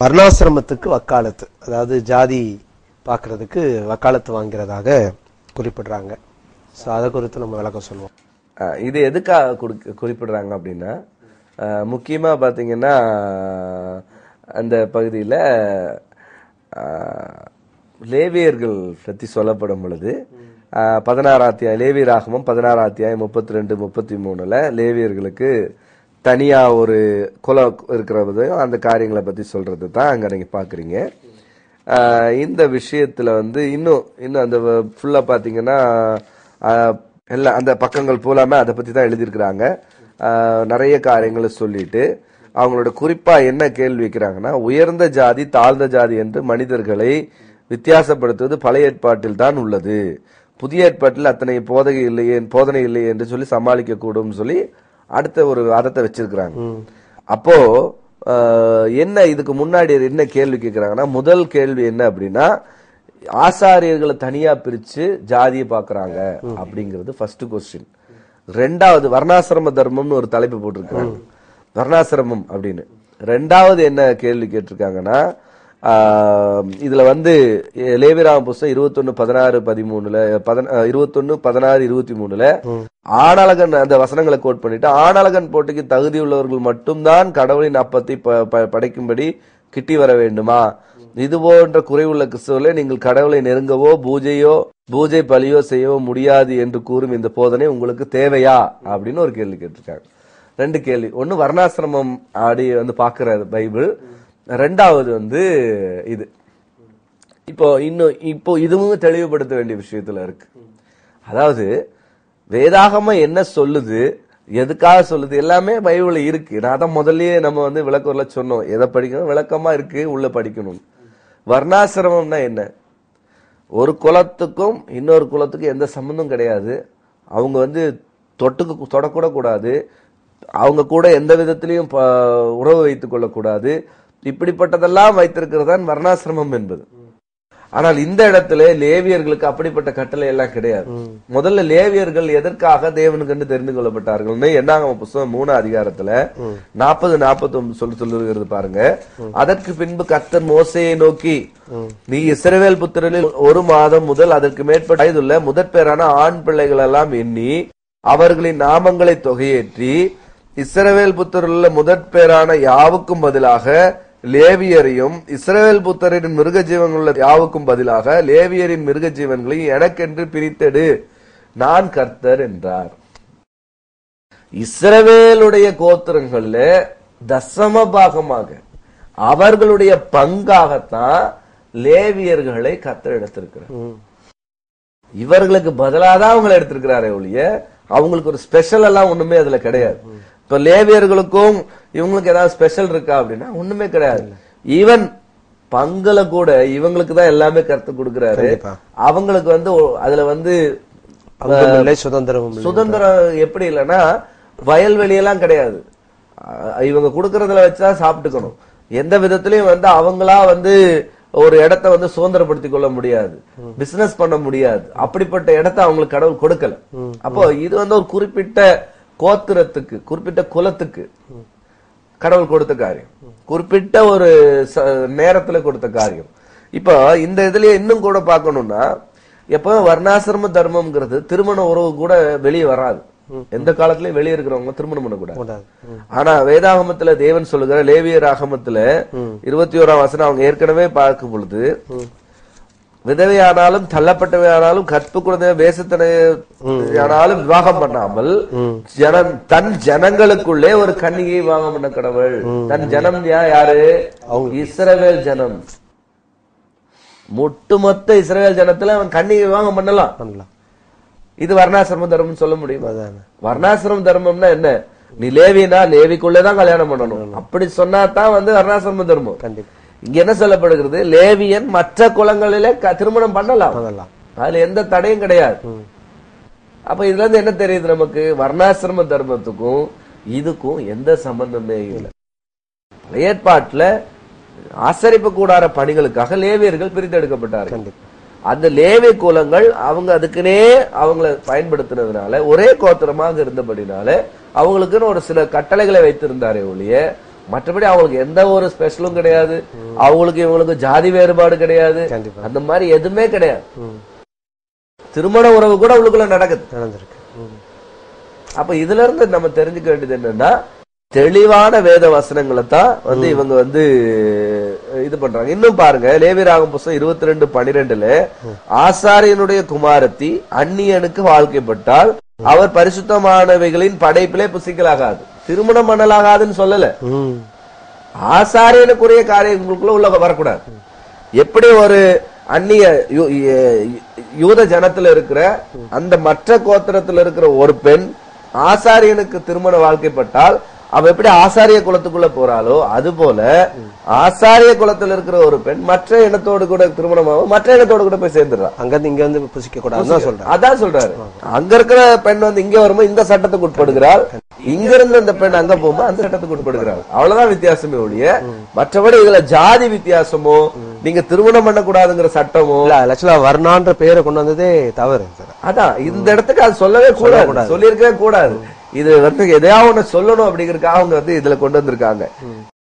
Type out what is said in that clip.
வர்ணாசிரமத்துக்கு வக்காலத்து அதாவது ஜாதி பார்க்கிறதுக்கு வக்காலத்து வாங்கிறதாக குறிப்பிடுறாங்க ஸோ அதை குறித்து நம்ம விளக்கம் சொல்லுவோம் அஹ் இது எதுக்காக குடுக்க- குறிப்பிடுறாங்க அப்படின்னா அஹ் முக்கியமா பாத்தீங்கன்னா அந்த பகுதியில அஹ், லேவியர்கள் பத்தி சொல்லப்படும் பொழுது அஹ், பதினாறாம் அத்தியாயம் லேவி ராகமம் பதினாறாம் அத்தியாயம் முப்பத்தி ரெண்டு முப்பத்தி மூணுல லேவியர்களுக்கு தனியா ஒரு குலம் இருக்கிறதையும் அந்த காரியங்களை பத்தி சொல்றது தான் அங்க நீங்க பாக்குறீங்க ஆஹ் இந்த விஷயத்துல வந்து இன்னும் இன்னும் அந்த ஃபுல்லா பாத்தீங்கன்னா ஆஹ் எல்லாம் அந்த பக்கங்கள் பூலாமே அதை பத்தி தான் எழுதியிருக்கிறாங்க ஆஹ் நிறைய காரியங்களை சொல்லிட்டு அவங்களோட குறிப்பா என்ன கேள்வி வைக்கிறாங்கன்னா உயர்ந்த ஜாதி தாழ்ந்த ஜாதி என்று மனிதர்களை வித்தியாசப்படுத்துவது பழைய ஏற்பாட்டில் தான் உள்ளது புதிய ஏற்பாட்டில் அத்தனை போதகை இல்லையே போதனை இல்லையே என்று சொல்லி சமாளிக்க கூடும் சொல்லி அடுத்த ஒரு வாதத்தை வச்சிருக்கிறாங்க அப்போ ஆஹ், என்ன இதுக்கு முன்னாடி என்ன கேள்வி கேட்கிறாங்கன்னா முதல் கேள்வி என்ன அப்படின்னா ஆசாரியர்களை தனியா பிரிச்சு ஜாதியை பாக்குறாங்க அப்படிங்கிறது ஃபர்ஸ்ட் கொஸ்டின் ரெண்டாவது வர்ணாசிரம தர்மம்னு ஒரு தலைப்பு போட்டிருக்காங்க வர்ணாசிரமம் அப்படின்னு ரெண்டாவது என்ன கேள்வி கேட்டிருக்காங்கன்னா ஆஹ், இதுல வந்து லேவிராம புஸ்தகம் இருபத்தொன்னு பதினாறு பதிமூணுல பதின இருபத்தொன்னு பதினாறு இருபத்தி மூணுல ஆணழகன் அந்த வசனங்களை கோட் பண்ணிட்டு ஆணழகன் போட்டிக்கு தகுதி உள்ளவர்கள் மட்டும்தான் கடவுளின் அப்பத்தை ப- ப- படைக்கும்படி கிட்டி வர வேண்டுமா இது போன்ற குறைவுள்ள கிறிஸ்தவர்களே நீங்கள் கடவுளை நெருங்கவோ பூஜையோ பூஜை பலியோ செய்யவோ முடியாது என்று கூறும் இந்த போதனை உங்களுக்கு தேவையா அப்படின்னு ஒரு கேள்வி கேட்டிருக்காங்க ரெண்டு கேள்வி ஒன்னு வர்ணாசிரமம் ஆடி வந்து பாக்குற பைபிள் ரெண்டாவது வந்து இது இப்போ இன்னும் இப்போ இதுவும் தெளிவுபடுத்த வேண்டிய விஷயத்துல இருக்கு அதாவது வேதாகமம் என்ன சொல்லுது எதுக்காக சொல்லுது எல்லாமே பைபிள்ல இருக்கு நான் தான் முதல்லயே நம்ம வந்து விளக்கம்ல சொன்னோம் எதை படிக்கணும் விளக்கமா இருக்கு உள்ள படிக்கணும் வர்ணாசிரமம்னா என்ன ஒரு குலத்துக்கும் இன்னொரு குலத்துக்கும் எந்த சம்மந்தம் கிடையாது அவங்க வந்து தொட்டுக்கு தொடக்கூட கூடாது அவங்க கூட எந்த விதத்திலையும் ப- உறவு வைத்துக் கொள்ளக்கூடாது இப்படிப்பட்டதெல்லாம் வைத்திருக்கிறது தான் வர்ணாசிரமம் என்பது ஆனால் இந்த இடத்துல லேவியர்களுக்கு அப்படிப்பட்ட கட்டளை எல்லாம் கிடையாது முதல்ல லேவியர்கள் எதற்காக தேவன் கண்டு தெரிந்து கொள்ளப்பட்டார்கள்னு என்னாங்க புஸ்தகம் மூணு அதிகாரத்துல நாற்பது நாற்பத்தி ஒன்பது சொல்லி சொல்லுகிறது பாருங்க அதற்கு பின்பு கர்த்தர் மோசையை நோக்கி நீ இஸ்ரவேல் புத்திரனில் ஒரு மாதம் முதல் அதற்கு மேற்பட்ட வயதுள்ள முதற் பேரான ஆண் பிள்ளைகள் எல்லாம் எண்ணி அவர்களின் நாமங்களை தொகையேற்றி இஸ்ரவேல் புத்திரருள்ள முதற் பேரான யாவுக்கும் பதிலாக லேவியரையும் இஸ்ரவேல் புத்தரின் மிருக ஜீவன்களுள்ள யாவுக்கும் பதிலாக லேவியரின் மிருக ஜீவன்களை எனக்கென்று பிரித்தெடு நான் கர்த்தர் என்றார் இஸ்ரவேலுடைய கோத்திரங்கள்ல தசம பாகமாக அவர்களுடைய பங்காகத்தான் லேவியர்களை கர்த்தர் எடுத்திருக்கிறார் இவர்களுக்கு பதிலாக தான் அவங்களை எடுத்திருக்கிறாரே ஒழிய அவங்களுக்கு ஒரு ஸ்பெஷல் எல்லாம் ஒண்ணுமே அதுல கிடையாது இப்ப லேவியர்களுக்கும் இவங்களுக்கு ஏதாவது ஸ்பெஷல் இருக்கா அப்படின்னா ஒண்ணுமே கிடையாது ஈவன் பங்குல கூட இவங்களுக்கு தான் எல்லாமே கருத்து கொடுக்கிறாரு கண்டிப்பா. அவங்களுக்கு வந்து ஒ- அதுல வந்து பங்கும் இல்லை சுதந்திரமும் இல்லை சுதந்திரம் எப்படி இல்லைன்னா வயல்வெளியெல்லாம் கிடையாது அஹ் இவங்க கொடுக்கறதுல வச்சுதான் சாப்பிட்டுக்கணும் எந்த விதத்திலயும் வந்து அவங்களா வந்து ஒரு இடத்த வந்து சுதந்திரப்படுத்திக் கொள்ள முடியாது பிசினஸ் பண்ண முடியாது அப்படிப்பட்ட இடத்த அவங்களுக்கு கடவுள் கொடுக்கல அப்போ இது வந்து ஒரு குறிப்பிட்ட கோத்திரத்துக்கு குறிப்பிட்ட குலத்துக்கு கடவுள் கொடுத்த காரியம் குறிப்பிட்ட ஒரு ச- நேரத்துல கொடுத்த காரியம் இப்போ இந்த இதுலயே இன்னும் கூட பார்க்கணும்னா எப்போ வர்ணாசிரம தர்மம்ங்கிறது திருமண உறவு கூட வெளியே வராது எந்த காலத்திலயும் வெளியே இருக்கிறவங்க திருமணம் பண்ணக்கூடாது கூடாது ஆனா வேதாகமத்துல தேவன் சொல்லுகிற லேவியர் ஆகமத்துல இருபத்தி ஓராம் வசனம் அவங்க ஏற்கனவே பார்க்கும் பொழுது விதவையானாலும் தள்ளப்பட்டவையானாலும் கற்பு குழந்தை வேசத்தனையானாலும் விவாகம் பண்ணாமல் ஜனம் தன் ஜனங்களுக்குள்ளே ஒரு கன்னிகை விவாகம் பண்ண கடவுள் தன் ஜனம் யா- யாரு இஸ்ரவேல் ஜனம் ஒட்டுமொத்த இஸ்ரவேல் ஜனத்துல அவன் கன்னிகை விவாகம் பண்ணலாம் பண்ணலாம் இது வர்ணாசிரம தர்மம் சொல்ல முடியுமா அதானே வர்ணாசிரம தர்மம்னா என்ன நீ லேவினா லேவிக்குள்ளேதான் கல்யாணம் பண்ணணும் அப்படி சொன்னா தான் வந்து வர்ணாசிரம தர்மம் கண்டிப்பா இங்க என்ன சொல்லப்படுகிறது லேவியன் மற்ற குலங்களிலே க- திருமணம் பண்ணலாம் பண்ணலாம் அதுல எந்த தடையும் கிடையாது அப்ப இதுல இருந்து என்ன தெரியுது நமக்கு வர்ணாசிரம தர்மத்துக்கும் இதுக்கும் எந்த சம்பந்தமே இல்லை பழைய ஏற்பாட்டுல ஆசரிப்பு கூடார பணிகளுக்காக லேவியர்கள் பிரித்தெடுக்கப்பட்டார்கள் கண்டிப்பா அந்த லேவி குலங்கள் அவங்க அதுக்குனே அவங்கள பயன்படுத்தினதுனால ஒரே கோத்திரமாக இருந்தபடினால அவங்களுக்குன்னு ஒரு சில கட்டளைகளை வைத்திருந்தாரே ஒழிய மற்றபடி அவங்களுக்கு எந்த ஒரு ஸ்பெஷலும் கிடையாது அவங்களுக்கு இவங்களுக்கு ஜாதி வேறுபாடு கிடையாது கண்டிப்பா அந்த மாதிரி எதுவுமே கிடையாது ம். திருமண உறவு கூட அவங்களுக்குள்ள நடக்குது நடந்திருக்கு ம். அப்ப இதுல இருந்து நம்ம தெரிஞ்சுக்க வேண்டியது என்னன்னா தெளிவான வேத வசனங்களை தான் வந்து இவங்க வந்து இது பண்றாங்க இன்னும் பாருங்க லேவிராகம் புஸ்தகம் இருபத்தி ரெண்டு பனிரெண்டுல ஆசாரியனுடைய குமாரத்தி அந்நியனுக்கு வாழ்க்கைப்பட்டால் அவர் பரிசுத்தமானவைகளின் படைப்பிலே புசிக்கலாகாது திருமணம் பண்ணலாகாதுன்னு சொல்லல ம். ஆசாரியனுக்குரிய காரியங்களுக்குள்ள உள்ள வரக்கூடாது எப்படி ஒரு அந்நிய யூ- யூ- யூத ஜனத்துல இருக்கிற அந்த மற்ற கோத்திரத்துல இருக்கிற ஒரு பெண் ஆசாரியனுக்கு திருமண வாழ்க்கைப்பட்டால் அவ எப்படி ஆசாரிய குலத்துக்குள்ள போறாளோ அது போல ஆசாரிய குலத்துல இருக்கிற ஒரு பெண் மற்ற இனத்தோடு கூட திருமணமாகும் மற்ற இனத்தோடு கூட போய் சேர்ந்துடுறா அங்கிருந்து இங்க வந்து புசிக்க கூடாதுன்னு தான் சொல்றேன் அதான் சொல்றாரு அங்க இருக்கிற பெண் வந்து இங்க வரும்போது இந்த சட்டத்துக்கு உட்படுகிறாள் இங்க இருந்து அந்த பெண் அங்க போகும்போது அந்த சட்டத்துக்கு உட்படுகிறாள் அவ்வளவுதான் வித்தியாசமே ஒழிய மற்றபடி இதுல ஜாதி வித்தியாசமோ நீங்க திருமணம் பண்ணக்கூடாதுங்கிற சட்டமோ இல்ல ஆக்சுவலா வர்ணான்ற பேரை கொண்டு வந்ததே தவறு சார் அதான் இந்த இடத்துக்கு அது சொல்லவே கூடாது சொல்லியிருக்கவே கூடாது இது வந்து எதையாவது ஒண்ணு சொல்லணும் அப்படிங்கறதுக்காக அவங்க வந்து இதுல கொண்டு வந்திருக்காங்க